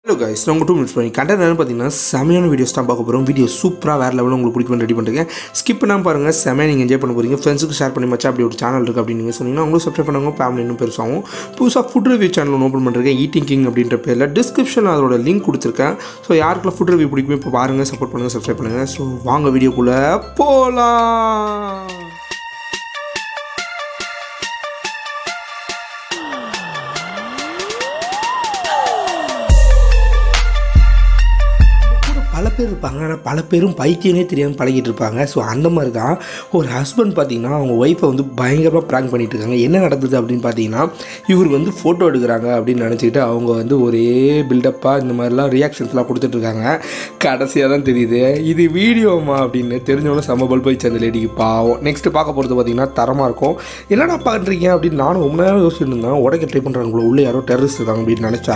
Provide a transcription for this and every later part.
hello guys நான் உங்கள் two minutes பண்ணி கண்டென்ட் என்னன்னு பார்த்தீங்கன்னா செமையான வீடியோஸ் தான் பார்க்க போகிறோம் வீடியோ சூப்பராக வேறு லெவலில் உங்களுக்கு பிடிக்கும் ரெடி பண்ணுறேன் ஸ்கிப் பண்ணாமல் பாருங்கள் செமையாக நீங்கள் என்ஜாய் பண்ண போகிறீங்க ஃப்ரெண்ட்ஸுக்கு ஷேர் பண்ணி மச்சா அப்படி ஒரு சேனல் இருக்குது அப்படின்னு நீங்கள் சொன்னீங்கன்னா உங்களுக்கு சப்ஸ்கிரைப் பண்ணுவாங்க ஃபேமிலி இன்னும் பெருசாகும் புதுசாக ஃபுட் ரிவ்யூ சேனல் ஓப்பன் பண்ணுறேன் ஈட்டிங் கிங் அப்படின்ற பேரில் டிஸ்கிரிப்ஷனில் அதோட லிங்க் கொடுத்துருக்கேன் ஸோ யாருக்கெல்லாம் ஃபுட் ரிவ்யூ பிடிக்குமோ இப்போ பாருங்கள் சப்போர்ட் பண்ணுங்கள் சப்ஸ்கிரைப் பண்ணுங்கள் ஸோ வாங்க வீடியோக்குள்ளே போகலாம் கூட பல பேர் இருப்பாங்க ஆனால் பல பேரும் பைத்தியனே தெரியாமல் பழகிட்டு இருப்பாங்க ஸோ அந்த மாதிரி தான் ஒரு ஹஸ்பண்ட் பார்த்தீங்கன்னா அவங்க ஒய்ஃபை வந்து பயங்கரமாக ப்ராங்க் பண்ணிட்டு இருக்காங்க என்ன நடந்தது அப்படின்னு பார்த்தீங்கன்னா இவர் வந்து ஃபோட்டோ எடுக்கிறாங்க அப்படின்னு நினச்சிக்கிட்டு அவங்க வந்து ஒரே பில்டப்பாக இந்த மாதிரிலாம் ரியாக்ஷன்ஸ்லாம் கொடுத்துட்ருக்காங்க கடைசியாக தான் தெரியுது இது வீடியோமா அப்படின்னு தெரிஞ்சவொன்னே செம்ம பல் போய் அந்த லேடிக்கு பாவம் நெக்ஸ்ட் பார்க்க போகிறது பார்த்தீங்கன்னா தரமாக இருக்கும் என்னடா பண்ணுறீங்க அப்படின்னு நானும் ரொம்ப நேரம் யோசிச்சுட்டு இருந்தேன் உடைக்க ட்ரை பண்ணுறாங்களோ உள்ளே யாரோ டெரரிஸ்ட் இருக்காங்க அப்படின்னு நினச்சா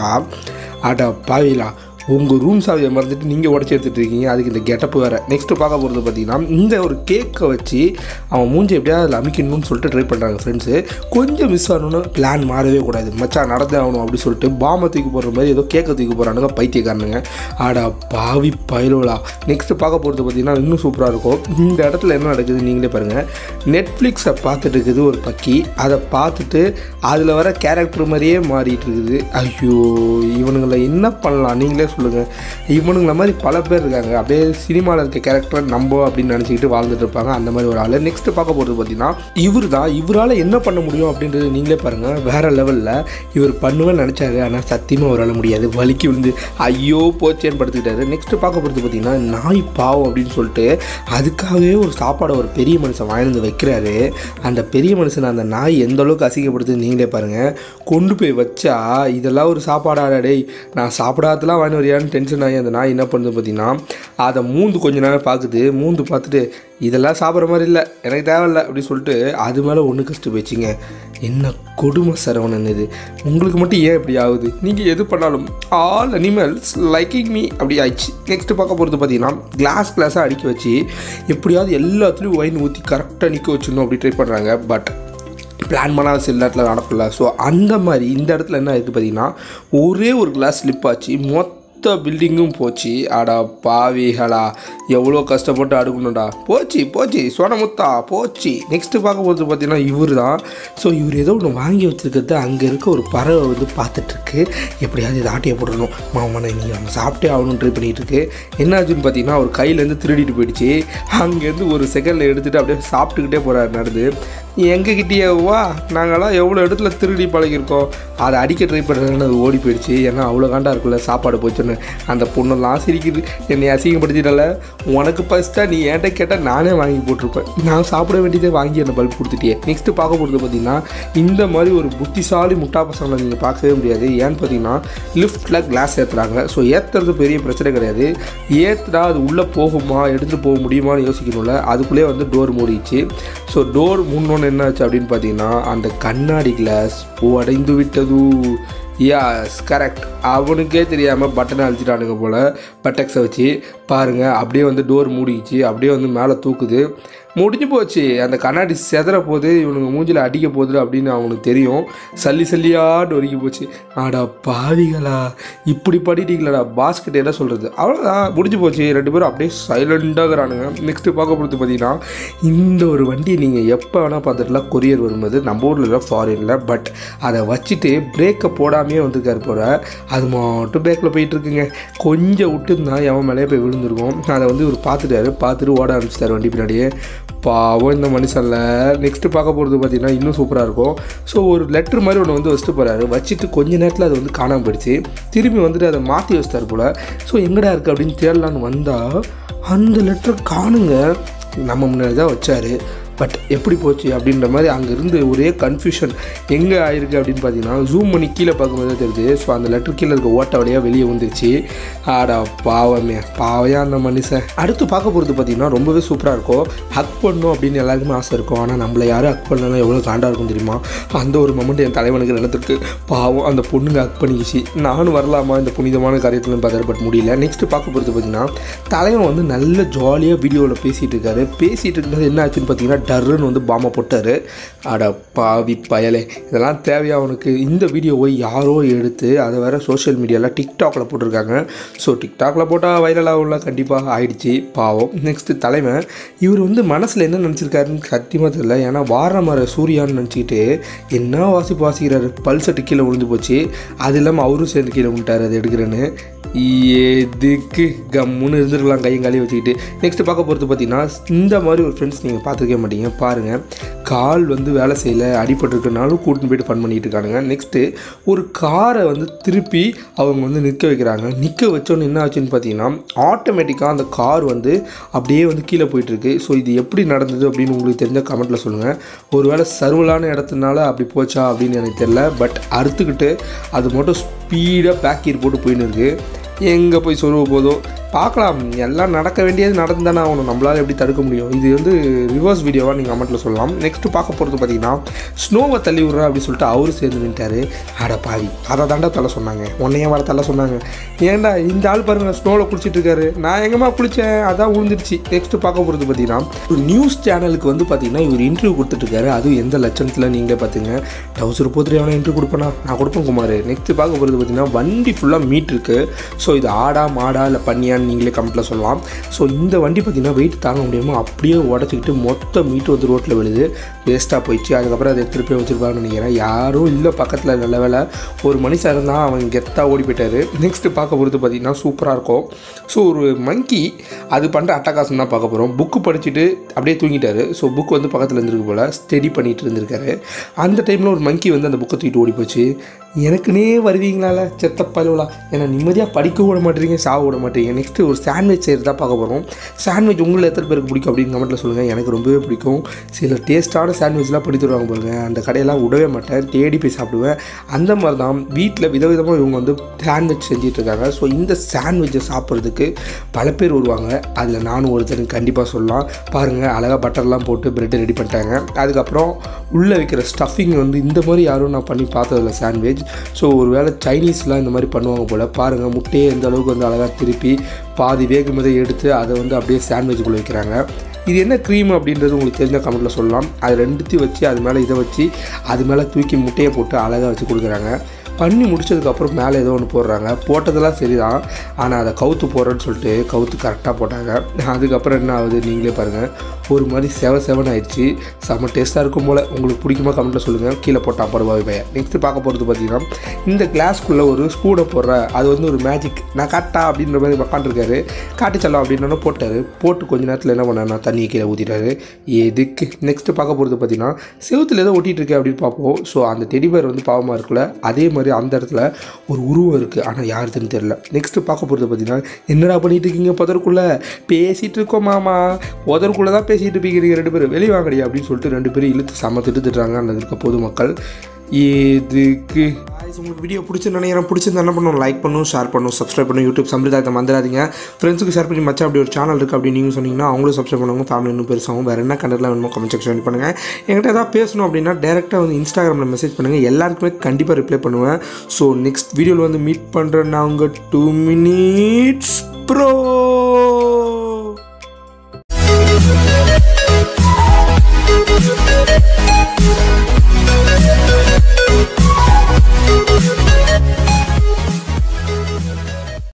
அட பாவிலா உங்கள் ரூம் சாவியை மறந்துட்டு நீங்கள் உடச்சி எடுத்துகிட்டு இருக்கீங்க அதுக்கு இந்த கெட்டப்பு வேறு நெக்ஸ்ட்டு பார்க்க போகிறது பார்த்தீங்கன்னா இந்த ஒரு கேக்கை வச்சு அவன் மூஞ்சி எப்படியாவது அதில் அமைக்கணும்னு சொல்லிட்டு ட்ரை பண்ணுறாங்க ஃப்ரெண்ட்ஸு கொஞ்சம் மிஸ் ஆகணும்னு பிளான் மாறவே கூடாது மச்சான் நடந்தே ஆகணும் அப்படி சொல்லிட்டு பாமை தூக்கி போடுற மாதிரி ஏதோ கேக்கை தூக்கி போகிறானுங்க பைத்தியக்காரனுங்க ஆடா பாவி பயலுலா நெக்ஸ்ட்டு பார்க்க போகிறது பார்த்தீங்கன்னா இன்னும் சூப்பராக இருக்கும் இந்த இடத்துல என்ன நடக்குது நீங்களே பாருங்கள் நெட்ஃப்ளிக்ஸை பார்த்துட்டு இருக்குது ஒரு பக்கி அதை பார்த்துட்டு அதில் வர கேரக்டர் மாதிரியே மாறிட்டு இருக்குது ஐயோ இவனுங்களை என்ன பண்ணலாம் நீங்களே சொல்லுங்கள் இவனுங்கள மாதிரி பல பேர் இருக்காங்க அப்படியே சினிமாவில் இருக்க கேரக்டர் நம்ப அப்படின்னு நினச்சிக்கிட்டு வாழ்ந்துட்டு இருப்பாங்க அந்த மாதிரி ஒரு ஆள் நெக்ஸ்ட் பார்க்க போகிறது பார்த்தீங்கன்னா இவர் தான் இவரால் என்ன பண்ண முடியும் அப்படின்றது நீங்களே பாருங்கள் வேறு லெவலில் இவர் பண்ணுவேன்னு நினச்சாரு ஆனால் சத்தியமாக அவரால் முடியாது வலிக்கு விழுந்து ஐயோ போச்சேன்னு படுத்துக்கிட்டாரு நெக்ஸ்ட் பார்க்க போகிறது பார்த்தீங்கன்னா நாய் பாவம் அப்படின்னு சொல்லிட்டு அதுக்காகவே ஒரு சாப்பாடை ஒரு பெரிய மனுஷன் வாங்கி வந்து வைக்கிறாரு அந்த பெரிய மனுஷன் அந்த நாய் எந்த அளவுக்கு அசிங்கப்படுது நீங்களே பாருங்கள் கொண்டு போய் வச்சா இதெல்லாம் ஒரு சாப்பாடாடா டேய் நான் சாப்பிடாதெல்லாம் வாங்கி வரியான்னு டென்ஷன் ஆகி அந்த நாய் என்ன பண்ணுது பார்த்தீங்கன்னா அதை மூந்து கொஞ்ச நேரம் பார்க்குது மூந்து பார்த்துட்டு இதெல்லாம் சாப்பிட்ற மாதிரி இல்லை எனக்கு தேவையில்ல அப்படின்னு சொல்லிட்டு அது மேலே ஒன்று கஷ்டம் போயிடுச்சிங்க என்ன கொடுமை சரவணன் இது உங்களுக்கு மட்டும் ஏன் இப்படி ஆகுது நீங்கள் எது பண்ணாலும் ஆல் அனிமல்ஸ் லைக்கிங் மீ அப்படி ஆயிடுச்சு நெக்ஸ்ட் பார்க்க போகிறது பார்த்தீங்கன்னா கிளாஸ் கிளாஸாக அடுக்கி வச்சு எப்படியாவது எல்லாத்துலேயும் ஒயின் ஊற்றி கரெக்டாக நிற்க வச்சிடணும் அப்படி ட்ரை பண்ணுறாங்க பட் பிளான் பண்ணாத சில இடத்துல நடக்கல ஸோ அந்த மாதிரி இந்த இடத்துல என்ன இருக்குது பார்த்தீங்கன்னா ஒரே ஒரு கிளாஸ் ஸ்லிப் ஆச்சு மொத்த பில்டிங்கும் போச்சு அடா பாவிகளா எவ்வளோ கஷ்டப்பட்டு அடுக்கணும்டா போச்சு போச்சு சோனமுத்தா போச்சு நெக்ஸ்ட்டு பார்க்க போகிறது பார்த்தீங்கன்னா இவர் தான் ஸோ இவர் ஏதோ ஒன்று வாங்கி வச்சுருக்கிறது அங்கே இருக்க ஒரு பறவை வந்து பார்த்துட்ருக்கு எப்படியாவது இதை ஆட்டியை போடணும் மாமனை நீ நம்ம சாப்பிட்டே ஆகணும்னு ட்ரை பண்ணிகிட்டு இருக்கு என்னாச்சுன்னு பார்த்தீங்கன்னா அவர் கையிலேருந்து திருடிட்டு போயிடுச்சு அங்கேருந்து ஒரு செகண்டில் எடுத்துகிட்டு அப்படியே சாப்பிட்டுக்கிட்டே போகிறாரு நடந்து எங்ககிட்டயே வா நாங்களாம் எவ்வளோ இடத்துல திருடி பழகிருக்கோம் அதை அடிக்க ட்ரை பண்ணுறதுன்னு அது ஓடி போயிடுச்சு ஏன்னா அவ்வளோ காண்டா இருக்குல்ல சாப்பாடு போச்சுன்னு அந்த பொண்ணெல்லாம் சிரிக்குது என்னை அசிங்கப்படுத்திட்டால உனக்கு ஃபஸ்ட்டாக நீ என்கிட்ட கேட்டால் நானே வாங்கி போட்டிருப்பேன் நான் சாப்பிட வேண்டியதே வாங்கி அந்த பல்ப் கொடுத்துட்டியே நெக்ஸ்ட்டு பார்க்க போகிறது பார்த்தீங்கன்னா இந்த மாதிரி ஒரு புத்திசாலி முட்டா பசங்களை நீங்கள் பார்க்கவே முடியாது ஏன்னு பார்த்தீங்கன்னா லிஃப்ட்டில் கிளாஸ் ஏற்றுறாங்க ஸோ ஏற்றுறது பெரிய பிரச்சனை கிடையாது ஏற்றுனா அது உள்ளே போகுமா எடுத்துகிட்டு போக முடியுமான்னு யோசிக்கணும்ல அதுக்குள்ளே வந்து டோர் மூடிச்சு ஸோ டோர் முன்னொன்று என்னாச்சு அப்படின்னு பார்த்தீங்கன்னா அந்த கண்ணாடி கிளாஸ் உடைந்து விட்டது யாஸ் கரெக்ட் அவனுக்கே தெரியாமல் பட்டனை அழிச்சிட்டானுங்க போல் பட்டக்ஸை வச்சு பாருங்கள் அப்படியே வந்து டோர் மூடிக்கிச்சு அப்படியே வந்து மேலே தூக்குது முடிஞ்சு போச்சு அந்த கண்ணாடி செதற போகுது இவனுங்க மூஞ்சில் அடிக்க போகுது அப்படின்னு அவனுக்கு தெரியும் சல்லி சல்லியாக நொறுக்கி போச்சு ஆடா பாவிகளா இப்படி பண்ணிட்டீங்களாடா பாஸ்கெட் என்ன சொல்கிறது அவ்வளோதான் முடிஞ்சு போச்சு ரெண்டு பேரும் அப்படியே சைலண்டாகிறானுங்க நெக்ஸ்ட்டு பார்க்க போகிறது பார்த்தீங்கன்னா இந்த ஒரு வண்டியை நீங்கள் எப்போ வேணால் பார்த்துட்டுலாம் கொரியர் வரும்போது நம்ம ஊரில் இல்லை ஃபாரினில் பட் அதை வச்சுட்டு பிரேக்கை போடாமையே வந்திருக்காரு போகிற அது மட்டும் பிரேக்கில் போயிட்டுருக்குங்க கொஞ்சம் விட்டுருந்தா எவன் மேலேயே போய் விழுந்திருக்கும் அதை வந்து இவர் பார்த்துட்டாரு பார்த்துட்டு ஓட ஆரம்பிச்சிட்டாரு வண்டி பின்னாடியே பாவம் இந்த மனுஷனில் நெக்ஸ்ட்டு பார்க்க போகிறது பார்த்தீங்கன்னா இன்னும் சூப்பராக இருக்கும் ஸோ ஒரு லெட்ரு மாதிரி ஒன்று வந்து வச்சுட்டு போகிறாரு வச்சுட்டு கொஞ்ச நேரத்தில் அது வந்து காணாமல் போயிடுச்சு திரும்பி வந்துட்டு அதை மாற்றி வச்சிட்டார் போல் ஸோ எங்கடா இருக்குது அப்படின்னு தேடலான்னு வந்தால் அந்த லெட்டர் காணுங்க நம்ம முன்னாடி தான் வச்சார் பட் எப்படி போச்சு அப்படின்ற மாதிரி அங்கேருந்து ஒரே கன்ஃபியூஷன் எங்கே ஆயிருக்கு அப்படின்னு பார்த்தீங்கன்னா ஜூம் பண்ணி கீழே பார்க்கும்போது தான் தெரியுது ஸோ அந்த லெட்டர் கீழே இருக்க ஓட்ட வழியாக வெளியே வந்துருச்சு ஆடா பாவமே பாவையா அந்த மனுஷன் அடுத்து பார்க்க போகிறது பார்த்தீங்கன்னா ரொம்பவே சூப்பராக இருக்கும் ஹக் பண்ணணும் அப்படின்னு எல்லாருக்குமே ஆசை இருக்கும் ஆனால் நம்மளை யாரும் ஹக் பண்ணலாம் எவ்வளோ காண்டாக இருக்கும் தெரியுமா அந்த ஒரு மொமெண்ட் என் தலைவனுக்கு நடந்திருக்கு பாவம் அந்த பொண்ணுங்க ஹக் பண்ணிக்கிச்சு நானும் வரலாமா இந்த புனிதமான காரியத்தில் பார்த்தாரு பட் முடியல நெக்ஸ்ட்டு பார்க்க போகிறது பார்த்தீங்கன்னா தலைவன் வந்து நல்ல ஜாலியாக வீடியோவில் பேசிகிட்டு இருக்காரு பேசிகிட்டு இருக்கும்போது என்ன ஆச்சுன்னு பார்த்தீங்கன்னா டர்ருன்னு வந்து பாம்பை போட்டார் அட பாவி பயலே இதெல்லாம் தேவையா அவனுக்கு இந்த வீடியோவை யாரோ எடுத்து அதை வேற சோஷியல் மீடியாவில் டிக்டாக்ல போட்டிருக்காங்க ஸோ டிக்டாக்ல போட்டால் வைரல் ஆகும்ல கண்டிப்பாக ஆயிடுச்சு பாவம் நெக்ஸ்ட்டு தலைவன் இவர் வந்து மனசில் என்ன நினச்சிருக்காருன்னு சத்தியமாக தெரியல ஏன்னா வார மர சூர்யான்னு நினச்சிக்கிட்டு என்ன வாசிப்பு வாசிக்கிறாரு பல்சட்டு கீழே விழுந்து போச்சு அது இல்லாமல் அவரும் சேர்ந்து கீழே விட்டார் அது எடுக்கிறேன்னு எதுக்கு கம்முன்னு இருந்துருக்கலாம் கையும் காலையும் வச்சுக்கிட்டு நெக்ஸ்ட் பார்க்க போகிறது பார்த்தீங்கன்னா இந்த மாதிரி ஒரு ஃப்ரெண்ட்ஸ் நீங்கள் பார்த்துருக்க மாட்டீங்க பாருங்கள் கால் வந்து வேலை செய்யல அடிபட்டிருக்கனாலும் கூட்டின்னு போயிட்டு ஃபன் பண்ணிட்டு இருக்கானுங்க நெக்ஸ்ட்டு ஒரு காரை வந்து திருப்பி அவங்க வந்து நிற்க வைக்கிறாங்க நிற்க வச்சோன்னு என்ன ஆச்சுன்னு பார்த்தீங்கன்னா ஆட்டோமேட்டிக்காக அந்த கார் வந்து அப்படியே வந்து கீழே போயிட்டுருக்கு ஸோ இது எப்படி நடந்தது அப்படின்னு உங்களுக்கு தெரிஞ்ச கமெண்ட்டில் சொல்லுங்கள் ஒருவேளை சர்வலான இடத்துனால அப்படி போச்சா அப்படின்னு எனக்கு தெரியல பட் அறுத்துக்கிட்டு அது மட்டும் ஸ்பீடாக பேக் கீர் போட்டு போயின்னு இருக்கு எங்கே போய் சொல்லுவ போதோ பார்க்கலாம் எல்லாம் நடக்க வேண்டியது நடந்து தானே ஆகணும் நம்மளால் எப்படி தடுக்க முடியும் இது வந்து ரிவர்ஸ் வீடியோவாக நீங்கள் கமெண்ட்டில் சொல்லலாம் நெக்ஸ்ட்டு பார்க்க போகிறது பார்த்தீங்கன்னா ஸ்னோவை தள்ளி விட்றா அப்படின்னு சொல்லிட்டு அவரு சேர்ந்து நின்ட்டாரு அட பாவி அதை தாண்டா தள்ள சொன்னாங்க உன்னையே வர தள்ள சொன்னாங்க ஏன்டா இந்த ஆள் பாருங்க ஸ்னோவில் குளிச்சிட்டு இருக்காரு நான் எங்கேம்மா குளித்தேன் அதான் விழுந்துருச்சு நெக்ஸ்ட்டு பார்க்க போகிறது பார்த்தீங்கன்னா ஒரு நியூஸ் சேனலுக்கு வந்து பார்த்தீங்கன்னா இவர் இன்டர்வியூ கொடுத்துட்ருக்காரு அதுவும் எந்த லட்சணத்தில் நீங்களே பார்த்துங்க டவுசர் போத்துட்டு எவனா இன்டர்வியூ கொடுப்பேனா நான் கொடுப்பேன் குமார் நெக்ஸ்ட்டு பார்க்க போகிறது பார்த்தீங்கன்னா வண்டி ஃபுல்லாக மீட் இருக்குது ஸோ இது ஆடா மாடா இல்லை பண்ணியான்னு நீங்களே கமெண்ட்டில் சொல்லலாம் ஸோ இந்த வண்டி பார்த்தீங்கன்னா வெயிட் தாங்க முடியாமல் அப்படியே உடச்சிக்கிட்டு மொத்த மீட் வந்து ரோட்டில் விழுது வேஸ்ட்டாக போயிடுச்சு அதுக்கப்புறம் அதை எடுத்துகிட்டு போய் வச்சுருப்பாங்கன்னு நினைக்கிறேன் யாரும் இல்லை பக்கத்தில் நல்ல வேலை ஒரு மனுஷன் இருந்தால் அவன் கெத்தாக ஓடி போயிட்டாரு நெக்ஸ்ட்டு பார்க்க போகிறது பார்த்தீங்கன்னா சூப்பராக இருக்கும் ஸோ ஒரு மங்கி அது பண்ணுற அட்டகாசம் தான் பார்க்க போகிறோம் புக்கு படிச்சுட்டு அப்படியே தூங்கிட்டாரு ஸோ புக் வந்து பக்கத்தில் இருந்திருக்கு போல் ஸ்டடி பண்ணிட்டு இருந்திருக்காரு அந்த டைமில் ஒரு மங்கி வந்து அந்த புக்கை தூக்கிட்டு ஓடி போச்சு எனக்குனே வருவீங்களால செத்த பழுவலா ஏன்னா நிம்மதியாக படிக்க விட மாட்டீங்க சாக விட மாட்டீங்க நெக்ஸ்ட்டு ஒரு சாண்ட்விச் செய்கிறதா பார்க்க போகிறோம் சாண்ட்விச் உங்களை எத்தனை பேருக்கு பிடிக்கும் அப்படின்னு கமெண்ட்டில் சொல்லுங்கள் எனக்கு ரொம்பவே பிடிக்கும் சில டேஸ்ட்டான சாண்ட்விச்லாம் பண்ணி தருவாங்க பாருங்க அந்த கடையெல்லாம் விடவே மாட்டேன் தேடி போய் சாப்பிடுவேன் அந்த மாதிரி தான் வீட்டில் விதவிதமாக இவங்க வந்து சாண்ட்விச் செஞ்சுட்டு இருக்காங்க ஸோ இந்த சாண்ட்விச்சை சாப்பிட்றதுக்கு பல பேர் வருவாங்க அதில் நானும் ஒருத்தருக்கு கண்டிப்பாக சொல்லலாம் பாருங்கள் அழகாக பட்டர்லாம் போட்டு பிரெட் ரெடி பண்ணிட்டாங்க அதுக்கப்புறம் உள்ளே வைக்கிற ஸ்டஃபிங் வந்து இந்த மாதிரி யாரும் நான் பண்ணி பார்த்ததில்ல சாண்ட்விச் ஸோ ஒரு வேளை சைனீஸ்லாம் இந்த மாதிரி பண்ணுவாங்க போல் பாருங்கள் முட்டையை எந்த அளவுக்கு வந்து அழகாக திருப்பி பாதி வேகும் போதே எடுத்து அதை வந்து அப்படியே சாண்ட்விச்சுக்குள்ளே வைக்கிறாங்க இது என்ன க்ரீம் அப்படின்றது உங்களுக்கு தெரிஞ்ச கமெண்ட்டில் சொல்லலாம் அது ரெண்டுத்தையும் வச்சு அது மேலே இதை வச்சு அது மேலே தூக்கி முட்டையை போட்டு அழகாக வச்சு கொடுக்குறாங்க பண்ணி முடிச்சதுக்கப்புறம் மேலே ஏதோ ஒன்று போடுறாங்க போட்டதெல்லாம் சரிதான் ஆனால் அதை கவுத்து போடுறேன்னு சொல்லிட்டு கவுத்து கரெக்டாக போட்டாங்க அதுக்கப்புறம் என்ன ஆகுது நீங்களே பாருங்கள் ஒரு மாதிரி செவ செவன் ஆயிடுச்சு செம்ம டேஸ்ட்டாக இருக்கும் போல் உங்களுக்கு பிடிக்குமா கமெண்ட்டில் சொல்லுங்கள் கீழே போட்டால் பருவாய் பையன் நெக்ஸ்ட்டு பார்க்க போகிறது பார்த்தீங்கன்னா இந்த கிளாஸ்க்குள்ளே ஒரு ஸ்பூனை போடுற அது வந்து ஒரு மேஜிக் நான் காட்டா அப்படின்ற மாதிரி உட்காந்துருக்காரு காட்டி செல்லம் அப்படின்னு போட்டார் போட்டு கொஞ்ச நேரத்தில் என்ன பண்ணார் தண்ணியை கீழே ஊற்றிட்டாரு எதுக்கு நெக்ஸ்ட்டு பார்க்க போகிறது பார்த்தீங்கன்னா செவுத்துல ஏதோ ஒட்டிகிட்டு இருக்கு அப்படின்னு பார்ப்போம் ஸோ அந்த டெடிபேர் வந்து பாவமாக இருக்குல்ல அதே மாதிரி அந்த இடத்துல ஒரு உருவம் இருக்குது ஆனால் யாருதுன்னு தெரியல நெக்ஸ்ட்டு பார்க்க போகிறது பார்த்தீங்கன்னா என்னடா பண்ணிட்டு இருக்கீங்க புதருக்குள்ளே பேசிகிட்டு இருக்கோம் மாமா புதருக்குள்ளே தான் பேசிகிட்டு இருப்பீங்க ரெண்டு பேரும் வெளியே வாங்கடி அப்படின்னு சொல்லிட்டு ரெண்டு பேரும் இழுத்து செம திட்டு திட்டுறாங்க அந்த இருக்க பொதுமக்கள் எதுக்கு Guys, உங்களுக்கு வீடியோ பிடிச்சிருந்து நினைக்கிறேன் பிடிச்சிருந்தா என்ன பண்ணணும் லைக் பண்ணும் ஷேர் பண்ணும் சப்ஸ்கிரைப் பண்ணும் யூடியூப் சம்பிரதாயத்தை மறந்துடாதீங்க ஃப்ரெண்ட்ஸுக்கு ஷேர் பண்ணி மச்சான் அப்படி ஒரு சேனல் இருக்குது அப்படின்னு நீங்கள் சொன்னீங்கன்னா அவங்களும் சப்ஸ்கிரைப் பண்ணுவாங்க ஃபேமிலி இன்னும் பெருசாகும் வேறு என்ன கண்டெல்லாம் வேணுமோ கமெண்ட் செக்ஷன் பண்ணுங்கள் என்கிட்ட ஏதாவது பேசணும் அப்படின்னா டேரெக்டாக வந்து இன்ஸ்டாகிராமில் மெசேஜ் பண்ணுங்கள் எல்லாருக்குமே கண்டிப்பாக ரிப்ளை பண்ணுவேன் ஸோ நெக்ஸ்ட் வீடியோவில் வந்து மீட் பண்ணுறேன் நான் உங்கள் டூ மினிட்ஸ் ப்ரோ